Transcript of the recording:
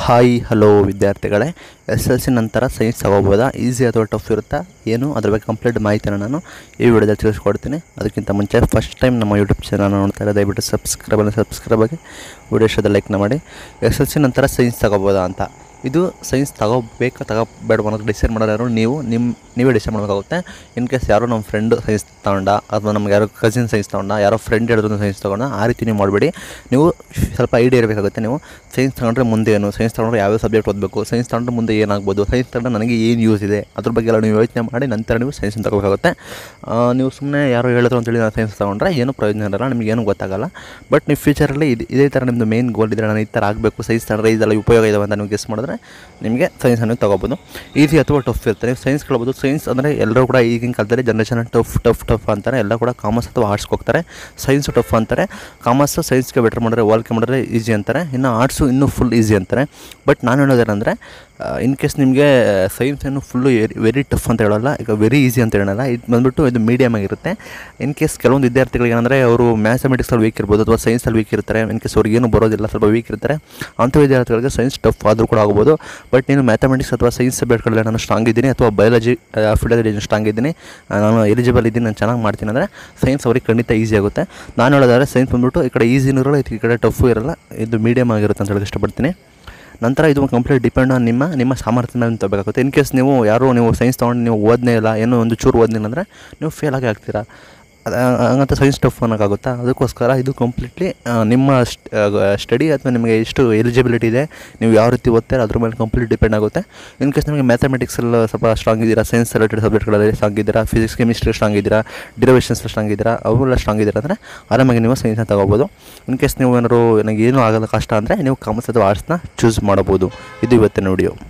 hi hello ವಿದ್ಯಾರ್ಥಿಗಳೇ S L C ನಂತರ science ತಗೋಬೋದಾ easy ಅಥವಾ ಟಫ್ ಇರುತ್ತಾ ಏನು ಅದ್ರ ಬಗ್ಗೆ ಕಂಪ್ಲೀಟ್ ಮಾಹಿತಿನ ನಾನು ಈ ವಿಡಿಯೋದಲ್ಲಿ ತಿಳಿಸ್ಕೊಡ್ತೀನಿ ಅದಕ್ಕಿಂತ ಮುಂಚೆ ಫಸ್ಟ್ ಟೈಮ್ ನಮ್ಮ ಯೂಟ್ಯೂಬ್ ಚಾನಲ್ ನೋಡ್ತಾ ಇರೋ ದಯವಿಟ್ಟು ಸಬ್ಸ್ಕ್ರೈಬನ್ನು ಸಬ್ಸ್ಕ್ರೈಬ್ ಆಗಿ ವಿಡಿಯೋ ಇಷ್ಟದ ಲೈಕ್ನ ಮಾಡಿ ಎಸ್ ಎಲ್ ಸಿ ನಂತರ ಸೈನ್ಸ್ ತಗೋಬೋದಾ ಅಂತ ಇದು ಸೈನ್ಸ್ ತಗೋಬೇಕಾ ತಗೋಬೇಡ ಅನ್ನೋದು ಡಿಸೈಡ್ ಮಾಡೋರು ನೀವು ನಿಮ್ಮ ನೀವೇ ಡಿಸೈಡ್ ಮಾಡಬೇಕಾಗುತ್ತೆ ಇನ್ ಕೇಸ್ ಯಾರೋ ನಮ್ಮ ಫ್ರೆಂಡ್ ಸೈನ್ಸ್ ತಗೊಂಡ ಅಥವಾ ನಮ್ಗೆ ಯಾರೋ ಕಸಿನ್ ಸೈನ್ಸ್ ತೊಗೊಂಡ ಯಾರೋ ಫ್ರೆಂಡ್ ಹೇಳಿದ್ರು ಸೈನ್ಸ್ ತೊಗೊಂಡ ಆ ರೀತಿ ನೀವು ಮಾಡಬೇಡಿ ನೀವು ಸ್ವಲ್ಪ ಐಡಿಯಾ ಇರಬೇಕಾಗುತ್ತೆ ನೀವು ಸೈನ್ಸ್ ತಗೊಂಡ್ರೆ ಮುಂದೆ ಏನು ಸೈನ್ಸ್ ತಗೊಂಡ್ರೆ ಯಾವ್ಯಾವ ಸಬ್ಜೆಕ್ಟ್ ಓದಬೇಕು ಸೈನ್ಸ್ ತಗೊಂಡ್ರೆ ಮುಂದೆ ಏನಾಗ್ಬೋದು ಸೈನ್ಸ್ ತಗೊಂಡ್ರೆ ನನಗೆ ಏನು ಯೂಸ್ ಇದೆ ಅದ್ರ ಬಗ್ಗೆ ಎಲ್ಲ ನೀವು ಯೋಚನೆ ಮಾಡಿ ನಂತರ ನೀವು ಸೈನ್ಸ್ ತಗೋಬೇಕಾಗುತ್ತೆ ಆ, ನೀವು ಸುಮ್ಮನೆ ಯಾರೋ ಹೇಳಿದ್ರು ಅಂತೇಳಿ ನಾನು ಸೈನ್ಸ್ ತೊಗೊಂಡ್ರೆ ಏನೂ ಪ್ರಯೋಜನ ಇರಲ್ಲ ನಿಮಗೆ ಏನೂ ಗೊತ್ತಾಗಲ್ಲ ಬಟ್ ನೀವು ಫ್ಯೂಚರಲ್ಲಿ ಇದು ಇದೇ ಥರ ನಿಮ್ಮದು ಮೇನ್ ಗೋಲ್ ಇದ್ದರೆ ನಾನು ಈ ಥರ ಆಗಬೇಕು ಸೈನ್ಸ್ ತಗೊಂಡ್ರೆ ಇದೆಲ್ಲ ಉಪಯೋಗ ಇದಾವೆ ಅಂತ ನೀವು ಗೆಸ್ ಮಾಡಿದ್ರೆ ನಿಮಗೆ ಸೈನ್ಸನ್ನು ತೊಗೋಬೋದು ಈಸಿ ಅಥವಾ ಟಫ್ ಇರ್ತಾರೆ ನೀವು ಸೈನ್ಸ್ ಕೇಳ್ಬೋದು ಸೈನ್ಸ್ ಅಂದರೆ ಎಲ್ಲರೂ ಕೂಡ ಈಗಿನ ಕಾಲದಲ್ಲಿ ಜನ್ರೇಷನ್ ಟಫ್ ಟಫ್ ಟಫ್ ಅಂತಾರೆ ಎಲ್ಲ ಕೂಡ ಕಾಮರ್ಸ್ ಅಥವಾ ಆರ್ಟ್ಸ್ಗೆ ಹೋಗ್ತಾರೆ ಸೈನ್ಸು ಟಫ್ ಅಂತಾರೆ ಕಾಮರ್ಸು ಸೈನ್ಸ್ಗೆ ಬೆಟರ್ ಮಾಡಿದ್ರೆ ಹೋಲಿಕೆ ಮಾಡಿದ್ರೆ ಈಸಿ ಅಂತಾರೆ ಇನ್ನು ಆರ್ಟ್ಸು ಇನ್ನೂ ಫುಲ್ ಈಸಿ ಅಂತಾರೆ ಬಟ್ ನಾನು ಹೇಳೋದೇನೆಂದರೆ ಇನ್ ಕೇಸ್ ನಿಮಗೆ ಸೈನ್ಸ್ ಏನು ಫುಲ್ಲು ವೆರಿ ಟಫ್ ಅಂತ ಹೇಳಲ್ಲ ಈಗ ವೆರಿ ಈಸಿ ಅಂತ ಹೇಳಲ್ಲ ಇದು ಬಂದ್ಬಿಟ್ಟು ಇದು ಮೀಡಿಯಮ್ ಆಗಿರುತ್ತೆ ಇನ್ ಕೇಸ್ ಕೆಲವೊಂದು ವಿದ್ಯಾರ್ಥಿಗಳಿಗೆ ಏನಂದರೆ ಅವರು ಮ್ಯಾಥಮೆಟಿಕ್ಸಲ್ಲಿ ವೀಕ್ ಇರ್ಬೋದು ಅಥವಾ ಸೈನ್ಸಲ್ಲಿ ವೀಕ್ ಇರ್ತಾರೆ ಇನ್ ಕೇಸ್ ಅವ್ರಿಗೆ ಏನು ಬರೋದಿಲ್ಲ ಸ್ವಲ್ಪ ವೀಕ್ ಇರ್ತಾರೆ ಅಂಥ ವಿದ್ಯಾರ್ಥಿಗಳಿಗೆ ಸೈನ್ಸ್ ಟಫ್ ಆದರೂ ಕೂಡ ಆಗ್ಬೋದು ಬಟ್ ನೀನು ಮ್ಯಾಥಮೆಟಿಕ್ಸ್ ಅಥವಾ ಸೈನ್ಸ್ ಸಬ್ಜೆಕ್ಟ್ಗಳಲ್ಲಿ ನಾನು ಸ್ಟ್ರಾಂಗ್ ಇದ್ದೀನಿ ಅಥವಾ ಬಯಾಲಜಿ ಫೀಲ್ಡಲ್ಲಿ ನಾನು ಸ್ಟ್ರಾಂಗ್ ಇದ್ದೀನಿ ಆ, ನಾನು ಎಲಿಜಿಬಲ್ ಇದ್ದೀನಿ ನಾನು ಚೆನ್ನಾಗಿ ಮಾಡ್ತೀನಿ ಅಂದರೆ ಸೈನ್ಸ್ ಅವ್ರಿಗೆ ಖಂಡಿತ ಈಸಿ ಆಗುತ್ತೆ ನಾನು ಹೇಳೋದಾದ್ರೆ ಸೈನ್ಸ್ ಬಂದ್ಬಿಟ್ಟು ಈ ಕಡೆ ಈಸಿನೂ ಇರಲ್ಲ ಈ ಕಡೆ ಟಫು ಇರಲ್ಲ ಇದು ಮೀಡಿಯಮ್ ಆಗಿರುತ್ತೆ ಅಂತ ಹೇಳೋಕೆ ಇಷ್ಟಪಡ್ತೀನಿ ನಂತರ ಇದು ಕಂಪ್ಲೀಟ್ ಡಿಪೆಂಡ್ ಆನ್ ನಿಮ್ಮ ನಿಮ್ಮ ಸಾಮರ್ಥ್ಯ ಮೇಲೆ ತಗೋಬೇಕಾಗುತ್ತೆ ಇನ್ ಕೇಸ್ ನೀವು ಯಾರು ನೀವು ಸೈನ್ಸ್ ತೊಗೊಂಡು ನೀವು ಓದನೇ ಇಲ್ಲ ಏನೋ ಒಂದು ಚೂರು ಓದಲಿಲ್ಲ ಅಂದರೆ ನೀವು ಫೇಲ್ ಆಗಿ ಆಗ್ತೀರಾ ಅದು ಹಂಗಂತ ಸೈನ್ಸ್ ಟಫ್ ಅನ್ನೋಕ್ಕಾಗುತ್ತಾ ಅದಕ್ಕೋಸ್ಕರ ಇದು ಕಂಪ್ಲೀಟ್ಲಿ ನಿಮ್ಮ ಸ್ಟಡಿ ಅಥವಾ ನಿಮಗೆ ಎಷ್ಟು ಎಲಿಜಿಬಿಲಿಟಿ ಇದೆ ನೀವು ಯಾವ ರೀತಿ ಓದ್ತೀರ ಅದ್ರ ಮೇಲೆ ಕಂಪ್ಲೀಟ್ ಡಿಪೆಂಡ್ ಆಗುತ್ತೆ ಇನ್ ಕೇಸ್ ನಿಮಗೆ ಮ್ಯಾಥಮೆಟಿಕ್ಸಲ್ಲಿ ಸ್ವಲ್ಪ ಸ್ಟ್ರಾಂಗ್ ಇದ್ದೀರಾ ಸೈನ್ಸ್ ರಿಲೇಟೆಡ್ ಸಬ್ಜೆಕ್ಟ್ಗಳಲ್ಲಿ ಸ್ಟ್ರಾಂಗ್ ಇದ್ದೀರಾ ಫಿಸಿಕ್ಸ್ ಕೆಮಿಸ್ಟ್ರಿ ಸ್ಟ್ರಾಂಗ್ ಇದ್ದೀರಾ ಡಿರವೇಷನ್ಸ್ ಸ್ಟ್ರಾಂಗ್ ಇದ್ದೀರಾ ಅವೆಲ್ಲ ಸ್ಟ್ರಾಂಗ್ ಇದ್ದೀರಾ ಅಂದರೆ ಆರಾಮಾಗಿ ನೀವು ಸೈನ್ಸ್ನ ತಗೋಬೋದು ಇನ್ ಕೇಸ್ ನೀವು ಏನಾದ್ರು ನನಗೆ ಏನೂ ಆಗಲ್ಲ ಕಷ್ಟ ಅಂದರೆ ನೀವು ಕಾಮರ್ಸ್ ಅಥವಾ ಆರ್ಟ್ಸ್ನ ಚೂಸ್ ಮಾಡಬಹುದು ಇದು ಇವತ್ತಿನ ವಿಡಿಯೋ